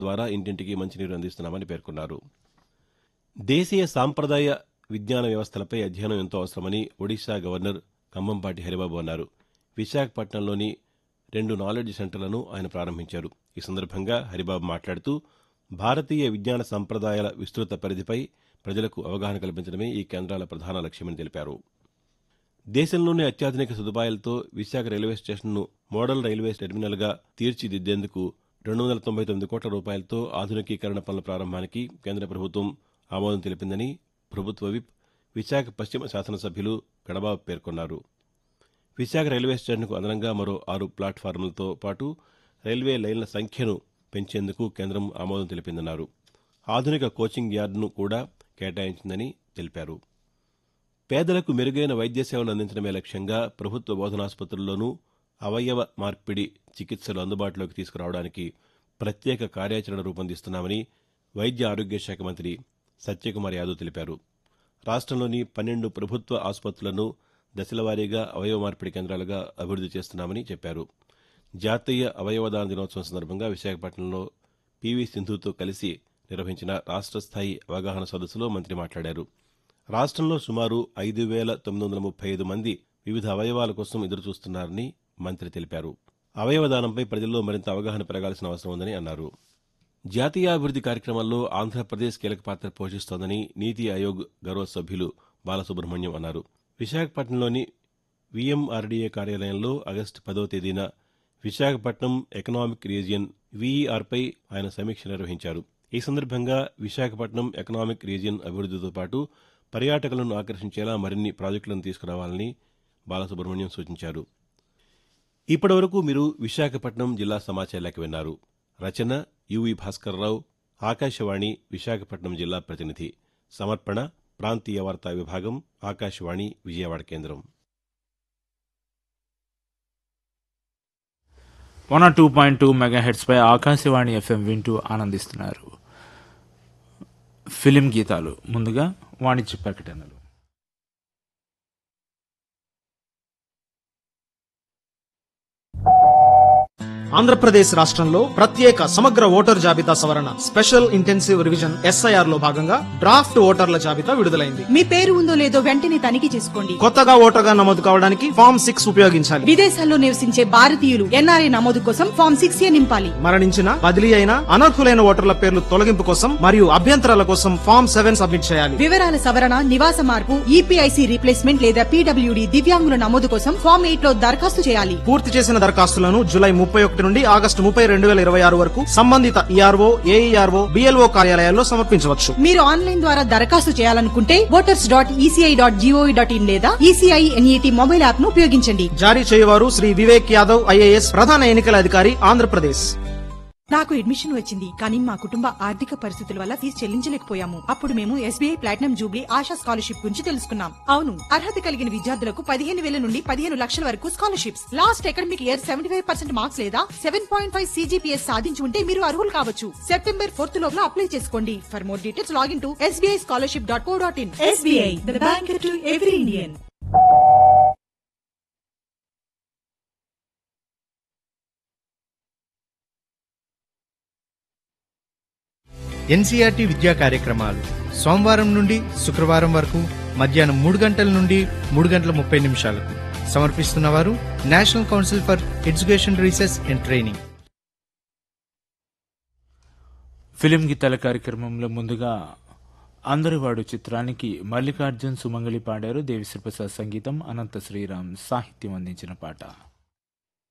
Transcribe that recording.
ద్వారా ఇంటింటికి మంచినీరు అందిస్తున్నామని పేర్కొన్నారు దేశీయ సాంప్రదాయ విజ్ఞాన వ్యవస్థలపై అధ్యయనం ఎంతో అవసరమని ఒడిశా గవర్నర్ కంభంపాటి హరిబాబు అన్నారు విశాఖపట్నంలోని రెండు నాలెడ్జ్ సెంటర్లను ఆయన ప్రారంభించారు ఈ సందర్భంగా హరిబాబు మాట్లాడుతూ భారతీయ విజ్ఞాన సంప్రదాయాల విస్తృత పరిధిపై ప్రజలకు అవగాహన కల్పించడమే ఈ కేంద్రాల ప్రధాన లక్ష్యమని తెలిపారు దేశంలోనే అత్యాధునిక సదుపాయాలతో విశాఖ రైల్వే స్టేషన్ను మోడల్ రైల్వే టెర్మినల్గా తీర్చిదిద్దేందుకు రెండు వందల తొంభై తొమ్మిది కోట్ల రూపాయలతో ఆధునికీకరణ పనుల ప్రారంభానికి కేంద్ర ప్రభుత్వం ఆమోదం తెలిపిందని ప్రభుత్వ విప్ విశాఖ పశ్చిమ శాసనసభ్యులు గడబాబు పేర్కొన్నారు విశాఖ రైల్వే స్టేషన్కు అదనంగా మరో ఆరు ప్లాట్ఫారంలతో పాటు రైల్వే లైన్ల సంఖ్యను పెంచేందుకు కేంద్రం ఆమోదం తెలిపిందన్నారు ఆధునిక కోచింగ్ యార్డును కూడా కేటాయించిందని తెలిపారు పేదలకు మెరుగైన వైద్య సేవలు అందించడమే లక్ష్యంగా ప్రభుత్వ బోధనాసుపత్రుల్లోనూ అవయవ మార్పిడి చికిత్సలు అందుబాటులోకి తీసుకురావడానికి ప్రత్యేక కార్యాచరణ రూపొందిస్తున్నామని వైద్య ఆరోగ్య శాఖ మంత్రి సత్యకుమార్ యాదవ్ తెలిపారు రాష్ట్రంలోని పన్నెండు ప్రభుత్వ ఆసుపత్రులను దశలవారీగా అవయవ మార్పిడి కేంద్రాలుగా అభివృద్ది చేస్తున్నామని చెప్పారు జాతీయ అవయవదాన దినోత్సవం సందర్భంగా విశాఖపట్నంలో పీవీ సింధుతో కలిసి నిర్వహించిన రాష్ట్ర స్థాయి అవగాహన సదస్సులో మంత్రి మాట్లాడారు రాష్ట్రంలో సుమారు ఐదు వేల తొమ్మిది వందల ముప్పై ఐదు మంది వివిధ అవయవాల కోసం ఎదురుచూస్తున్నారని మంత్రి తెలిపారు అవయవదానంపై ప్రజల్లో మరింత అవగాహన పెరగాల్సిన అవసరం ఉందని అన్నారు జాతీయాభివృద్ది కార్యక్రమాల్లో ఆంధ్రప్రదేశ్ కీలక పాత్ర పోషిస్తోందని నీతి ఆయోగ్ గౌరవ సభ్యులు బాలసుబ్రహ్మణ్యం అన్నారు విశాఖపట్నంలోని వీఎంఆర్డీఏ కార్యాలయంలో ఆగస్టు పదవ తేదీన విశాఖపట్నం ఎకనామిక్ రీజియన్ వీఈఆర్పై ఆయన సమీక్ష నిర్వహించారు ఈ సందర్భంగా విశాఖపట్నం ఎకనామిక్ రీజియన్ అభివృద్దితో పాటు పర్యాటకులను ఆకర్షించేలా మరిన్ని ప్రాజెక్టులను తీసుకురావాలని బాలసుబ్రహ్మణ్యం సూచించారు ఇప్పటివరకు మీరు విశాఖపట్నం జిల్లా సమాచారాలకు విన్నారు రచన యువి భాస్కర్రావు ఆకాశవాణి విశాఖపట్నం జిల్లా ప్రతినిధి సమర్పణ ప్రాంతీయ వార్తా విభాగం ఆకాశవాణి విజయవాడ కేంద్రం one o two point two megahertz పై ఆకాశవాణి ఎఫ్ఎం వింటూ ఆనందిస్తున్నారు ఫిలిం గీతాలు ముందుగా వాణిజ్య ప్రకటనలు ఆంధ్రప్రదేశ్ రాష్ట్రంలో ప్రత్యేక సమగ్ర ఓటర్ జాబితా సవరణ స్పెషల్ ఇంటెన్సివ్ రివిజన్ ఎస్ఐఆర్ లో భాగంగా డ్రాఫ్ట్ ఓటర్ల జాబితా విడుదలైంది మీ పేరు ఉందో లేదో వెంటనే తనిఖీ చేసుకోండి కొత్తగా ఓటర్గా నమోదు కావడానికి ఫామ్ సిక్స్ ఉపయోగించాలి విదేశాల్లో నివసించే భారతీయులు ఎన్ఆర్ఐ నమోదు కోసం ఫామ్ సిక్స్ ఏ నింపాలి మరణించిన బదిలీ అయిన అనర్హులైన ఓటర్ల పేర్లు తొలగింపు కోసం మరియు అభ్యంతరాల కోసం ఫామ్ సెవెన్ సబ్మిట్ చేయాలి వివరాల సవరణ నివాస మార్పు ఈపీఐసి రీప్లేస్మెంట్ లేదా పీడబ్ల్యూడి దివ్యాంగుల నమోదు కోసం ఫామ్ ఎయిట్ లో దరఖాస్తు చేయాలి పూర్తి చేసిన దరఖాస్తులను జూలై ముప్పై ఒకటి నుండి ఆగస్టు ముప్పై రెండు వేల ఇరవై ఆరు వరకు సంబంధిత ఈఆర్ఓ ఏఈఆర్ఓ బిఎల్ఓ కార్యాలయాల్లో సమర్పించవచ్చు మీరు ఆన్లైన్ ద్వారా దరఖాస్తు చేయాలనుకుంటే voters dot ECI dot GOV dot in లేదా ఈసీఐ ఎన్ఈటీ మొబైల్ యాప్ ను ఉపయోగించండి జారీ చేయవారు శ్రీ వివేక్ యాదవ్ ఐఏఎస్ ప్రధాన ఎన్నికల అధికారి ఆంధ్రప్రదేశ్ నాకు అడ్మిషన్ వచ్చింది కానీ మా కుటుంబ ఆర్థిక పరిస్థితుల వల్ల ఫీజు చెల్లించలేకపోయాము అప్పుడు మేము SBI platinum jubilee Asha scholarship గురించి తెలుసుకున్నాం అవును అర్హత కలిగిన విద్యార్థులకు పదిహేను వేల నుండి పదిహేను లక్షల వరకు scholarships last academic year seventy five percent marks లేదా సెవెన్ పాయింట్ ఫైవ్ సీజీపీఎస్ సాధించి ఉంటే మీరు అర్హులు కావచ్చు సెప్టెంబర్ ఫోర్త్ లోపల అప్లై చేసుకోండి for more details login to SBI scholarship dot co dot in SBI bank to every Indian NCERT విద్యా కార్యక్రమాలు సోమవారం నుండి శుక్రవారం వరకు మధ్యాహ్నం మూడు గంటల నుండి మూడు గంటల ముప్పై నిమిషాలకు సమర్పిస్తున్నవారు National Council for Education Research and Training film గీతాల కార్యక్రమంలో ముందుగా అందరివాడు చిత్రానికి మల్లికార్జున్ సుమంగళి పాడారు దేవిశ్రీ ప్రసాద్ సంగీతం అనంత శ్రీరామ్ సాహిత్యం అందించిన పాట